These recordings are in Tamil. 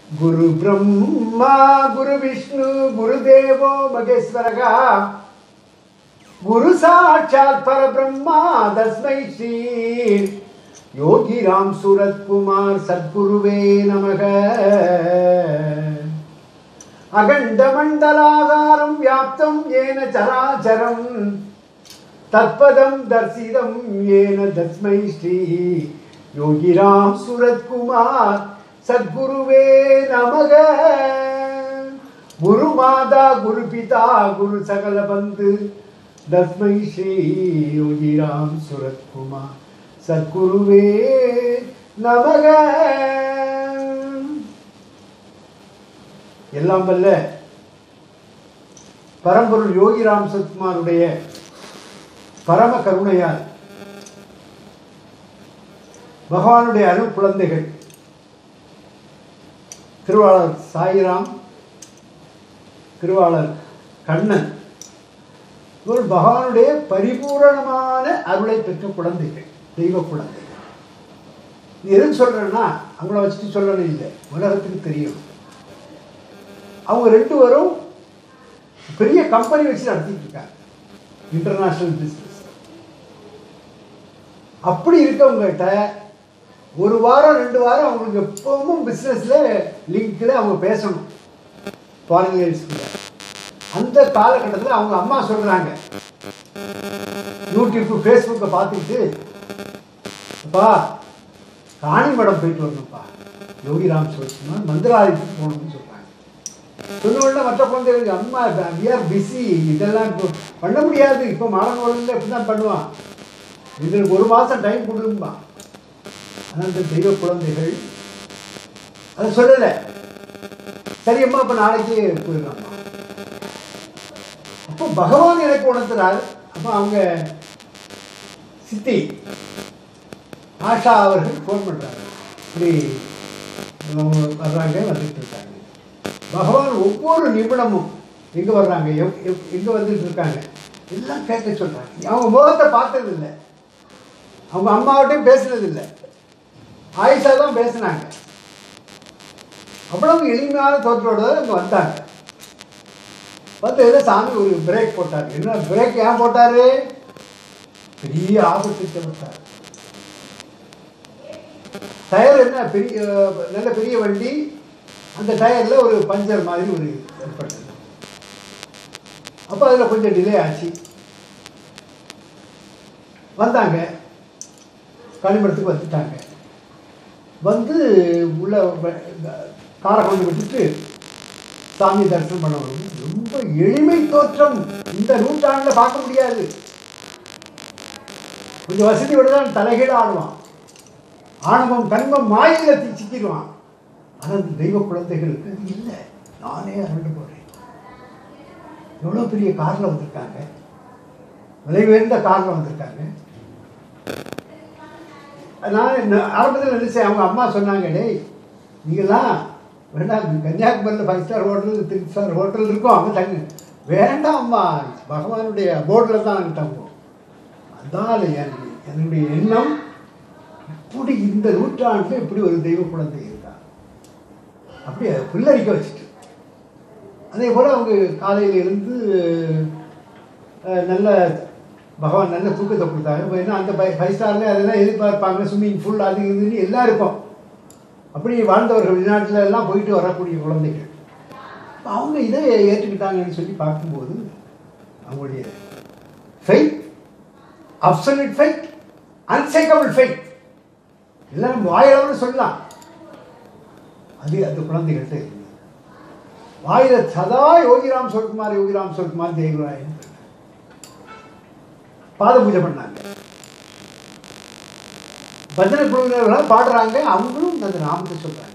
குரு பிரம்மா குரு விஷ்ணு குரு தேவோ மகேஸ்வரகா குரு சாட்சாத் பரபிரம்மா தஸ்மை ஸ்ரீ யோகி ராம் சூரத்குமார் சத்குருவே நமக அகண்டமண்டலாகாரம் வியாப்தம் ஏன சராச்சரம் தத்பதம் தர்சிதம் ஏன தஸ்மை ஸ்ரீ யோகிராம் சுரத்குமார் சத்குருவே நமக குரு மாதா குரு பிதா குரு சகல பந்து தஸ்மை ஸ்ரீ யோகிராம் சுரத்குமார் சத்குருவே நமக எல்லாம் வல்ல பரம்பொருள் யோகிராம் சத்குமாருடைய பரம கருணையால் பகவானுடைய அருள் குழந்தைகள் திருவாளர் சாயிராம் திருவாளர் கண்ணன் இவர்கள் பகவானுடைய பரிபூரணமான அருளை பெற்ற குழந்தைகள் தெய்வ குழந்தைகள் இது எதுக்கு சொல்றேன்னா அவங்கள வச்சுட்டு சொல்லணும் இல்லை உலகத்துக்கு தெரியும் அவங்க ரெண்டு பேரும் பெரிய கம்பெனி வச்சு நடத்திட்டு இருக்காங்க இன்டர்நேஷ்னல் பிஸ்னஸ் அப்படி இருக்கவங்ககிட்ட ஒரு வாரம் ரெண்டு வாரம் அவங்களுக்கு எப்பவும் பிஸ்னஸில் லிங்கில் அவங்க பேசணும் ஃபாரினர்ஸ்குள்ள அந்த காலகட்டத்தில் அவங்க அம்மா சொல்கிறாங்க யூடியூப் ஃபேஸ்புக்கை பார்த்துக்கிட்டு அப்பா காணிமடம் போயிட்டு வரணும்ப்பா யோகிராம் சிவகுமார் மந்திராலயத்துக்கு போகணும்னு சொல்கிறாங்க சொன்ன உடனே மற்ற குழந்தைகளுக்கு அம்மா வி ஆர் பிஸி இதெல்லாம் இப்போ பண்ண முடியாது இப்போ மாடர்ன் வேர்ல்டில் இப்படி தான் பண்ணுவான் இதுக்கு ஒரு மாதம் டைம் கொடுக்கும்பா ஆனால் இந்த தெய்வ குழந்தைகள் அதை சொல்லலை சரியம்மா அப்போ நாளைக்கு போயிடலாம்மா அப்போ பகவான் எனக்கு உணர்த்துறார் அப்போ அவங்க சித்தி ஆஷா அவர்கள் ஃபோன் பண்ணுறாங்க இப்படி அவங்க வர்றாங்க வந்துட்டு இருக்காங்க பகவான் ஒவ்வொரு நிமிடமும் எங்கே வர்றாங்க எவ் எவ் எங்கே வந்துட்டு இருக்காங்க எல்லாம் கேட்க சொல்கிறாங்க அவங்க முகத்தை பார்த்தது இல்லை அவங்க அம்மாவட்டையும் பேசுனது இல்லை ஆயிஷா தான் பேசினாங்க அவ்வளவு எளிமையான தோற்றோட தான் இங்கே வந்தாங்க வந்து ஏதோ சாமி ஒரு பிரேக் போட்டார் என்ன பிரேக் ஏன் போட்டாரு பெரிய ஆபத்து போட்டார் டயர் என்ன பெரிய நல்ல பெரிய வண்டி அந்த டயரில் ஒரு பஞ்சர் மாதிரி ஒரு ஏற்பட்டது அப்போ அதில் கொஞ்சம் டிலே ஆச்சு வந்தாங்க களிமடத்துக்கு வந்துட்டாங்க வந்து உள்ள வ- காரை கொண்டு விட்டுட்டு சாமி தரிசனம் பண்ண வரும் ரொம்ப எளிமை தோற்றம் இந்த நூற்றாண்டில் பார்க்க முடியாது கொஞ்சம் வசதியோடு தான் தலைகீழ ஆடுவான் ஆணவம் கண்மம் மாயில சிக்கிடுவான் ஆனால் அந்த தெய்வ குழந்தைகளுக்கு அது இல்லை நானே அரண்டு போகிறேன் எவ்வளோ பெரிய காரில் வந்திருக்காங்க விலை உயர்ந்த காரில் வந்திருக்காங்க நான் என்ன- ஆரம்பத்தில் நினைச்சேன் அவங்க அம்மா சொன்னாங்க டேய் நீங்களாம் வேண்டாம் கன்னியாகுமரியில் five star hotel three star hotel இருக்கும் அங்கே தங்கு வேண்டாம் அம்மா பகவானுடைய போர்டில் தான் நாங்கள் தங்குவோம் அதான் என் என்னுடைய எண்ணம் இப்படி இந்த நூற்றாண்டில் இப்படி ஒரு தெய்வ குழந்தை இருக்கா அப்படியே புல்லரிக்க வச்சுட்டு அதே போல் அவங்க காலையில் இருந்து அஹ், நல்ல பகவான் நல்ல தூக்கத்தை கொடுத்தாங்க இப்போ என்ன அந்த ஃபை ஃபைவ் ஸ்டாரில் அதெல்லாம் எதிர்பார்ப்பாங்க ஸ்விம்மிங் பூல் அது இதுன்னு எல்லாம் இருக்கும் அப்படி வாழ்ந்தவர்கள் வெளிநாட்டில் எல்லாம் போயிட்டு வரக்கூடிய குழந்தைகள் அப்ப அவங்க இதை ஏற்றுக்கிட்டாங்கன்னு சொல்லி பார்க்கும்போது அவங்களுடைய fight absolute fight unshakable fight எல்லாம் நம்ம வாயிலவனு சொல்லலாம் அது அந்த குழந்தைகள்கிட்ட இருந்தது வாயில சதா யோகிராம் சொல்குமார் யோகிராம் சொல்குமார் தேவராயன் பாத பூஜை பண்ணாங்க பஜனை குழுவினர்கள் பாடுறாங்க அவங்களும் அந்த நாமத்தை சொல்றாங்க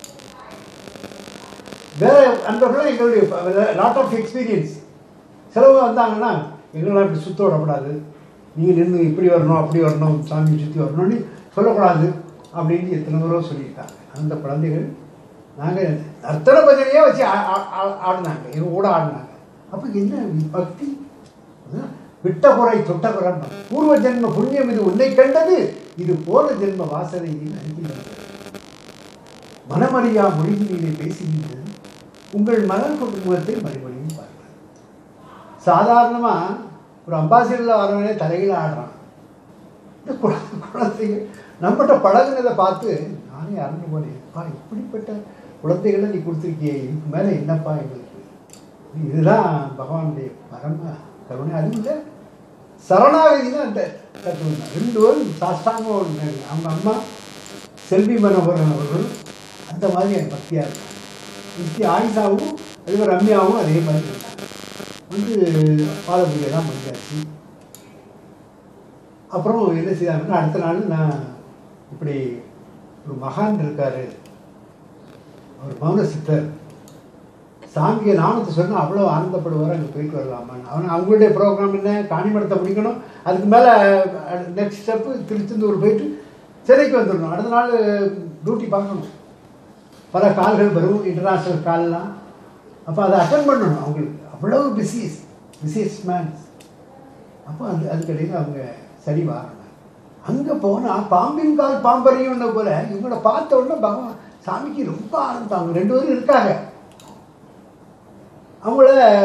வேற அன்பர்களும் எங்களுடைய லாட் ஆஃப் எக்ஸ்பீரியன்ஸ் சிலவங்க வந்தாங்கன்னா எங்களாம் இப்படி சுத்த விடக்கூடாது நீங்கள் நின்று இப்படி வரணும் அப்படி வரணும் சாமி சுற்றி வரணும்னு சொல்லக்கூடாது அப்படின்னு எத்தனை தடவை சொல்லியிருக்காங்க அந்த குழந்தைகள் நாங்கள் நர்த்தன பஜனையே வச்சு ஆ- ஆ- ஆ- ஆடினாங்க எங்கள் கூட ஆடினாங்க அப்போ என்ன பக்தி அதான் விட்ட குறை தொட்ட குறை பூர்வ ஜென்ம புண்ணியம் இது உன்னை கண்டது இது போன ஜென்ம வாசனை அனுப்பி மனமறியா மொழிகளிலே பேசுகின்றது உங்கள் மலர் குடும்பத்தை மறுபடியும் பார்க்கலாம் சாதாரணமாக ஒரு அம்பாசிடரில் வரவனே தலையில் ஆடுறான் இந்த குழந்தை குழந்தைங்க நம்மகிட்ட பழகுனதை பார்த்து நானே அறந்து போனேன் அப்பா இப்படிப்பட்ட குழந்தைகளை நீ கொடுத்துருக்கியே இதுக்கு மேலே என்னப்பா எங்களுக்கு இதுதான் பகவானுடைய பரம கருணை அது இல்லை சரணாகதி தான் அந்த தத்துவம் தான் ரெண்டு பேரும் சாஸ்தாங்கம் ஒன்று அவங்க அம்மா செல்வி மனோகரன் அவர்கள் அந்த மாதிரி எனக்கு பக்தியாக இருக்காங்க நித்தி ஆயிஷாவும் அதே மாதிரி ரம்யாவும் அதே மாதிரி இருக்காங்க வந்து பாலபூஜையெல்லாம் பண்ணியாச்சு அப்புறம் என்ன செய்தாங்கன்னா அடுத்த நாள் நான் இப்படி ஒரு மகான் இருக்கார் அவர் மௌன சித்தர் சாமியை நாமத்தை சொன்னால் அவ்வளோ ஆனந்தப்படுவார் அங்கே போயிட்டு வரலாமான்னு அவன் அவங்களுடைய ப்ரோக்ராம் என்ன காணிமடத்தை முடிக்கணும் அதுக்கு மேலே நெக்ஸ்ட் ஸ்டெப்பு திருச்செந்தூர் போயிட்டு சிறைக்கு வந்துடணும் அடுத்த நாள் டியூட்டி பார்க்கணும் பல கால்கள் வரும் இன்டர்நேஷ்னல் கால்லாம் அப்போ அதை அட்டன் பண்ணணும் அவங்களுக்கு அவ்வளோ பிஸிஸ் பிஸியஸ் மேன்ஸ் அப்போ அது அதுக்கடையில் அவங்க சரி வாரணும் அங்கே போனால் பாம்பின் கால் பாம்பரையும் போல இவங்கள பார்த்த உடனே பகவான் சாமிக்கு ரொம்ப ஆனந்தம் அவங்க ரெண்டு பேரும் இருக்காங்க அவங்கள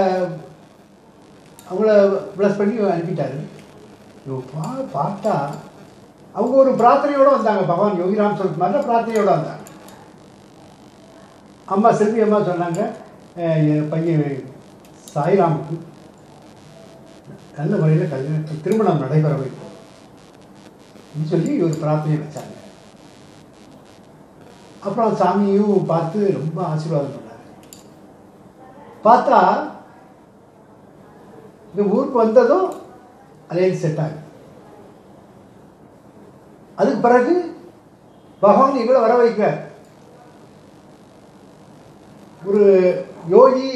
அவங்கள ப்ளஸ் பண்ணி அனுப்பிட்டாரு இவங்க பா பார்த்தா அவங்க ஒரு பிரார்த்தனையோடு வந்தாங்க பகவான் யோகிராம் சொல்குமாரில் பிரார்த்தனையோடு வந்தாங்க அம்மா செல்வி அம்மா சொன்னாங்க "அஹ், என் பையன் சாய்ராமுக்கு நல்ல முறையில் கல்யாணம் திருமணம் நடைபெற வைக்கும் அப்படின்னு சொல்லி ஒரு பிரார்த்தனை வச்சாங்க அப்புறம் சாமியும் பார்த்து ரொம்ப ஆசீர்வாதம் பண்ணாங்க பார்த்தா இந்த ஊருக்கு வந்ததும் அலையன்ஸ் செட் ஆகுது அதுக்கு பிறகு பகவான் இவளை வர வைக்கிறார் ஒரு யோகி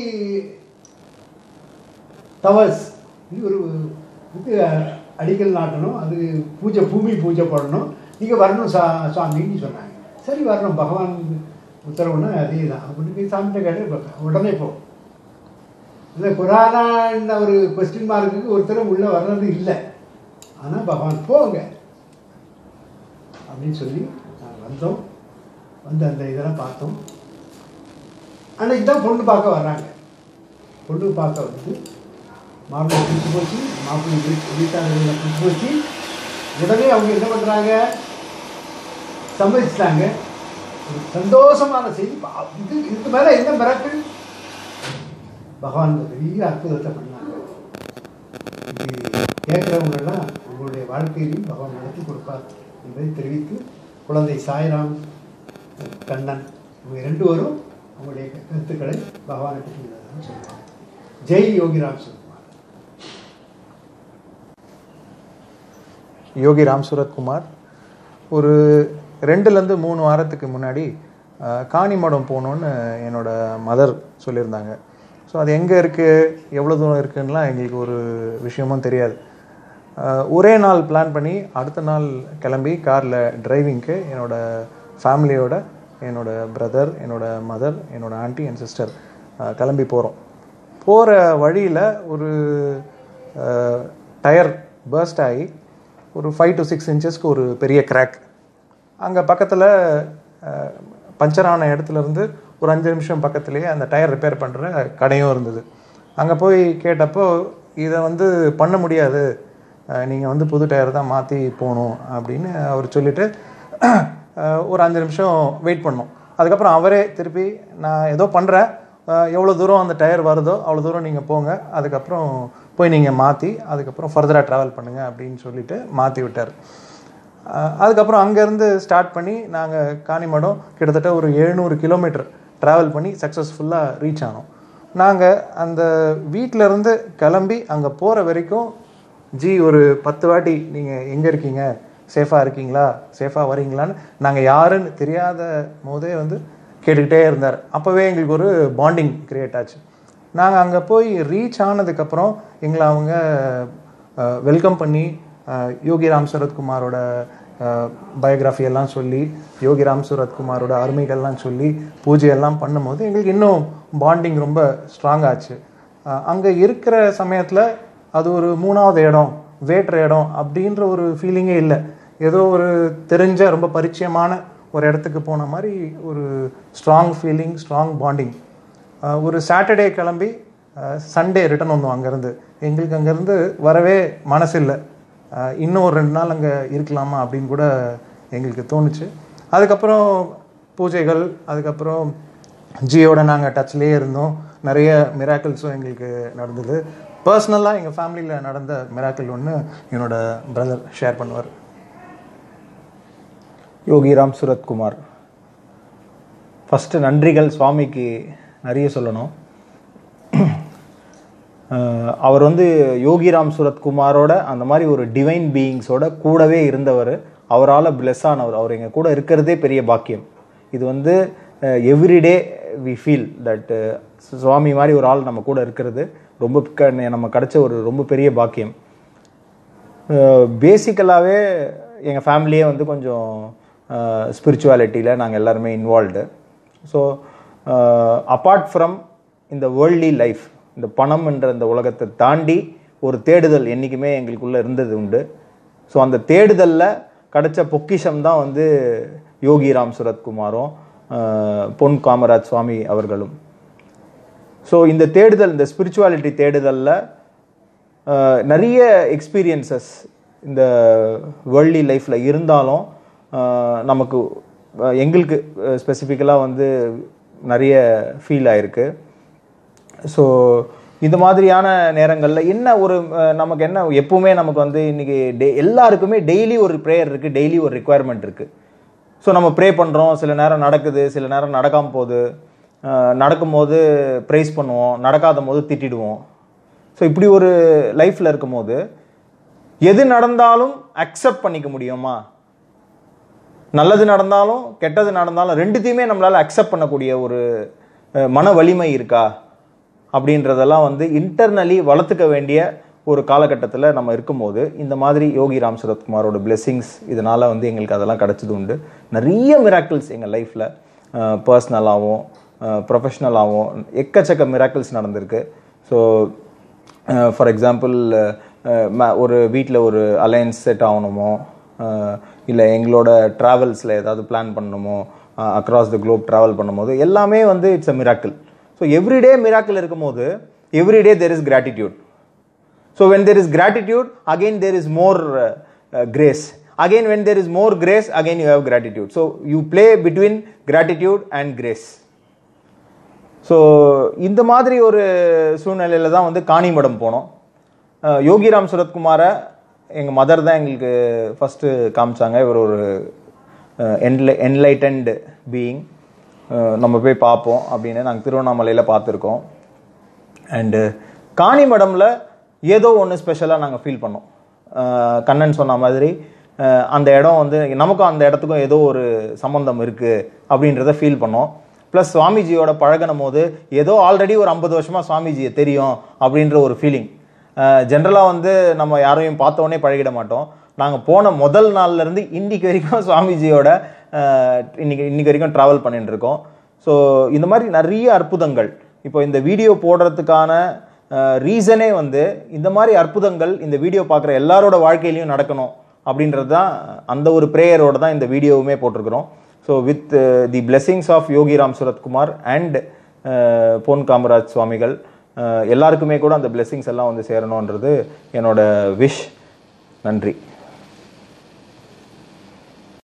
தவஸ் இது ஒரு இதுக்கு அடிக்கல் நாட்டணும் அது பூஜை பூமி பூஜை பண்ணணும் நீங்கள் வரணும் சா சுவாமின்னு சொன்னாங்க சரி வரணும் பகவான் உத்தரவுன்னா அதே தான் அப்படின்னு போய் சாமிகிட்ட கேட்டு உடனே போ இந்த குரானான ஒரு கொஸ்டின் மார்க்குக்கு ஒருத்தரும் உள்ளே வர்றது இல்லை ஆனால் பகவான் போங்க அப்படின்னு சொல்லி நாங்கள் வந்தோம் வந்து அந்த இதெல்லாம் பார்த்தோம் அன்னைக்கு தான் பொண்ணு பார்க்க வர்றாங்க பொண்ணு பார்க்க வந்து மாப்பிள்ளை பிடிச்சி போச்சு மாப்பிள்ளை வீட்டு வீட்டாளர்களை பிடிச்சி போச்சு உடனே அவங்க என்ன பண்ணுறாங்க சம்மதிச்சிட்டாங்க ஒரு சந்தோஷமான செய்தி பா- இது இதுக்கு மேலே என்ன மிரக்கல் பகவான் ஒரு பெரிய அற்புதத்தை பண்ணாங்க இது கேட்குறவங்கெல்லாம் உங்களுடைய வாழ்க்கையிலையும் பகவான் நடத்தி கொடுப்பார் என்பதை தெரிவித்து குழந்தை சாய்ராம் கண்ணன் இவங்க ரெண்டு பேரும் அவங்களுடைய கருத்துக்களை பகவானுக்கு சொன்னதான்னு சொல்லுவாங்க ஜெய் யோகிராம் சொல்லுவாங்க யோகி ராம் சூரத்குமார் ஒரு ரெண்டுலேருந்து மூணு வாரத்துக்கு முன்னாடி அஹ், காணிமடம் போகணுன்னு என்னோட மதர் சொல்லியிருந்தாங்க ஸோ அது எங்கே இருக்குது எவ்வளோ தூரம் இருக்குன்னுலாம் எங்களுக்கு ஒரு விஷயமும் தெரியாது அஹ், ஒரே நாள் பிளான் பண்ணி அடுத்த நாள் கிளம்பி காரில் டிரைவிங்க்கு என்னோட ஃபேமிலியோட என்னோட பிரதர் என்னோட மதர் என்னோட ஆண்டி என் சிஸ்டர் கிளம்பி போகிறோம் போகிற வழியில் ஒரு டயர் பர்ஸ்ட் ஆகி ஒரு ஃபைவ் டு சிக்ஸ் இன்ச்சஸ்க்கு ஒரு பெரிய கிராக் அங்கே பக்கத்தில் பஞ்சர் ஆன இடத்துல இருந்து ஒரு அஞ்சு நிமிஷம் பக்கத்துலேயே அந்த டயர் ரிப்பேர் பண்ணுற கடையும் இருந்தது அங்கே போய் கேட்டப்போ இதை வந்து பண்ண முடியாது நீங்கள் வந்து புது டயர் தான் மாற்றி போகணும் அப்படின்னு அவர் சொல்லிட்டு அஹ், ஒரு அஞ்சு நிமிஷம் வெயிட் பண்ணோம் அதுக்கப்புறம் அவரே திருப்பி நான் ஏதோ பண்ணுறேன் எவ்வளோ தூரம் அந்த டயர் வருதோ அவ்வளோ தூரம் நீங்கள் போங்க அதுக்கப்புறம் போய் நீங்கள் மாற்றி அதுக்கப்புறம் ஃபர்தராக ட்ராவல் பண்ணுங்கள் அப்படின்னு சொல்லிட்டு மாற்றி விட்டார் அஹ் அதுக்கப்புறம் அங்கேருந்து ஸ்டார்ட் பண்ணி நாங்கள் காணிமடம் கிட்டத்தட்ட ஒரு எழுநூறு கிலோமீட்டர் ட்ராவல் பண்ணி சக்ஸஸ்ஃபுல்லாக ரீச் ஆனோம் நாங்கள் அந்த வீட்ல இருந்து கிளம்பி அங்கே போகிற வரைக்கும் ஜி ஒரு பத்து வாட்டி நீங்கள் எங்கே இருக்கீங்க சேஃபாக இருக்கீங்களா சேஃபாக வரீங்களான்னு நாங்கள் யாருன்னு தெரியாத போதே வந்து கேட்டுக்கிட்டே இருந்தார் அப்போவே எங்களுக்கு ஒரு பாண்டிங் க்ரியேட் ஆச்சு நாங்கள் அங்கே போய் ரீச் ஆனதுக்கப்புறம் எங்களை அவங்க வெல்கம் பண்ணி அஹ், யோகி ராம் சரத்குமாரோட பயோகிராஃபி எல்லாம் சொல்லி யோகி ராம் சரத்குமாரோட அருமைகள்லாம் சொல்லி பூஜையெல்லாம் பண்ணும்போது எங்களுக்கு இன்னும் பாண்டிங் ரொம்ப ஸ்ட்ராங் ஆச்சு அங்கே இருக்கிற சமயத்தில் அது ஒரு மூணாவது இடம் வேற்ற இடம் அப்படின்ற ஒரு ஃபீலிங்கே இல்லை ஏதோ ஒரு தெரிஞ்ச ரொம்ப பரிச்சயமான ஒரு இடத்துக்கு போன மாதிரி ஒரு ஸ்ட்ராங் ஃபீலிங் ஸ்ட்ராங் பாண்டிங் ஒரு சாட்டர்டே கிளம்பி சண்டே ரிட்டர்ன் வந்தோம் அங்கேருந்து எங்களுக்கு அங்கேருந்து வரவே மனசு இல்லை அஹ் இன்னும் ஒரு ரெண்டு நாள் அங்கே இருக்கலாமா அப்படின்னு கூட எங்களுக்கு தோணுச்சு அதுக்கப்புறம் பூஜைகள் அதுக்கப்புறம் ஜியோட நாங்கள் டச்லேயே இருந்தோம் நிறைய மிராக்கிள்ஸும் எங்களுக்கு நடந்தது பர்சனலாக எங்கள் ஃபேமிலியில் நடந்த மிராக்கிள் ஒன்று என்னோட பிரதர் ஷேர் பண்ணுவார் யோகிராம் சுரத்குமார் ஃபஸ்ட்டு நன்றிகள் சுவாமிக்கு நிறைய சொல்லணும் அஹ் அவர் வந்து யோகிராம் சுரத்குமாரோட அந்த மாதிரி ஒரு டிவைன் பீயிங்ஸோட கூடவே இருந்தவர் அவரால் பிளெஸ் ஆனவர் அவர் எங்கள் கூட இருக்கிறதே பெரிய பாக்கியம் இது வந்து எவ்ரிடே வி ஃபீல் தட் சுவாமி மாதிரி ஒரு ஆள் நம்ம கூட இருக்கிறது ரொம்ப க- நம்ம கிடைச்ச ஒரு ரொம்ப பெரிய பாக்கியம் பேசிக்கலாகவே எங்கள் ஃபேமிலியே வந்து கொஞ்சம் ஸ்பிரிச்சுவாலிட்டியில் நாங்கள் எல்லாருமே இன்வால்வ்டு ஸோ அப்பார்ட் ஃப்ரம் இந்த வேர்ல்ட்லி லைஃப் இந்த பணம் என்ற இந்த உலகத்தை தாண்டி ஒரு தேடுதல் என்றைக்குமே எங்களுக்குள்ளே இருந்தது உண்டு ஸோ அந்த தேடுதலில் கிடைச்ச பொக்கிஷம் தான் வந்து யோகிராம் சுரத்குமாரும் அஹ், பொன் காமராஜ் சுவாமி அவர்களும் ஸோ இந்த தேடுதல் இந்த ஸ்பிரிச்சுவாலிட்டி தேடுதலில் அஹ், நிறைய எக்ஸ்பீரியன்சஸ் இந்த வேர்ல்ட்லி லைஃப்பில் இருந்தாலும் அஹ், நமக்கு அஹ், எங்களுக்கு ஸ்பெசிஃபிக்கலாக வந்து நிறைய ஃபீல் ஆயிருக்கு ஸோ இந்த மாதிரியான நேரங்களில் என்ன ஒரு அஹ், நமக்கு என்ன எப்பவுமே நமக்கு வந்து இன்னைக்கு டே எல்லாருக்குமே டெய்லி ஒரு ப்ரேயர் இருக்குது டெய்லி ஒரு ரிக்குவயர்மெண்ட் இருக்குது ஸோ நம்ம ப்ரே பண்ணுறோம் சில நேரம் நடக்குது சில நேரம் நடக்காமல் போகுது அஹ், நடக்கும்போது ப்ரைஸ் பண்ணுவோம் நடக்காத போது திட்டிடுவோம் ஸோ இப்படி ஒரு லைஃப்பில் இருக்கும்போது எது நடந்தாலும் அக்செப்ட் பண்ணிக்க முடியுமா நல்லது நடந்தாலும் கெட்டது நடந்தாலும் ரெண்டுத்தையுமே நம்மளால் அக்செப்ட் பண்ணக்கூடிய ஒரு அஹ், மன வலிமை இருக்கா அப்படின்றதெல்லாம் வந்து இன்டர்னலி வளர்த்துக்க வேண்டிய ஒரு காலகட்டத்தில் நம்ம இருக்கும்போது இந்த மாதிரி யோகி ராம் சுரத்குமாரோட பிளெஸ்ஸிங்ஸ் இதனால் வந்து எங்களுக்கு அதெல்லாம் கிடச்சது உண்டு நிறைய மிராக்கிள்ஸ் எங்கள் லைஃப்பில் பர்சனலாகவும் ப்ரொஃபஷ்னலாகவும் எக்கச்சக்க மிராக்கிள்ஸ் நடந்திருக்கு ஸோ ஃபார் எக்ஸாம்பிள் ஒரு வீட்டில் ஒரு அலையன்ஸ் செட் ஆகணுமோ இல்லை எங்களோட ட்ராவல்ஸில் ஏதாவது பிளான் பண்ணணுமோ அக்ராஸ் த குளோப் ட்ராவல் பண்ணும்போது எல்லாமே வந்து it's a miracle so everyday miracle இருக்கும்போது everyday there is gratitude So when there is gratitude, again there is more uh, uh, grace. Again, when there is more grace, again you have gratitude. So you play between gratitude and grace. So இந்த மாதிரி ஒரு சூழ்நிலையில் தான் வந்து காணிமடம் போனோம் அஹ் யோகிராம் சுரத்குமாரை எங்கள் மதர் தான் எங்களுக்கு ஃபஸ்ட்டு காமிச்சாங்க இவர் ஒரு என்லை என்லைட்டன்டு பீயிங் நம்ம போய் பார்ப்போம் அப்படின்னு நாங்கள் திருவண்ணாமலையில் பார்த்துருக்கோம் அண்டு காணிமடமில் ஏதோ ஒன்று ஸ்பெஷலாக நாங்கள் ஃபீல் பண்ணோம் அஹ் கண்ணன் சொன்ன மாதிரி அஹ் அந்த இடம் வந்து நமக்கும் அந்த இடத்துக்கும் ஏதோ ஒரு சம்மந்தம் இருக்குது அப்படின்றத ஃபீல் பண்ணோம் ப்ளஸ் சுவாமிஜியோட பழகின போது ஏதோ ஆல்ரெடி ஒரு ஐம்பது வருஷமாக சுவாமிஜியை தெரியும் அப்படின்ற ஒரு ஃபீலிங் ஜென்ரலாக வந்து நம்ம யாரையும் பார்த்தோன்னே பழகிட மாட்டோம் நாங்கள் போன முதல் நாள்லேருந்து இன்னைக்கு வரைக்கும் சுவாமிஜியோட அஹ், இன்னைக்கு இன்னைக்கு வரைக்கும் ட்ராவல் பண்ணிட்டு இருக்கோம் ஸோ இந்த மாதிரி நிறைய அற்புதங்கள் இப்போ இந்த வீடியோ போடுறதுக்கான ரீசனே வந்து இந்த மாதிரி அற்புதங்கள் இந்த வீடியோ பார்க்குற எல்லாரோட வாழ்க்கையிலையும் நடக்கணும் அப்படின்றது தான் அந்த ஒரு ப்ரேயரோட தான் இந்த வீடியோவுமே போட்டிருக்கிறோம் so with the blessings of Yogiram Suratkumar and Pon Kamaraj சுவாமிகள் அஹ், எல்லாருக்குமே கூட அந்த பிளெஸிங்ஸ் எல்லாம் வந்து சேரணுன்றது என்னோட விஷ் நன்றி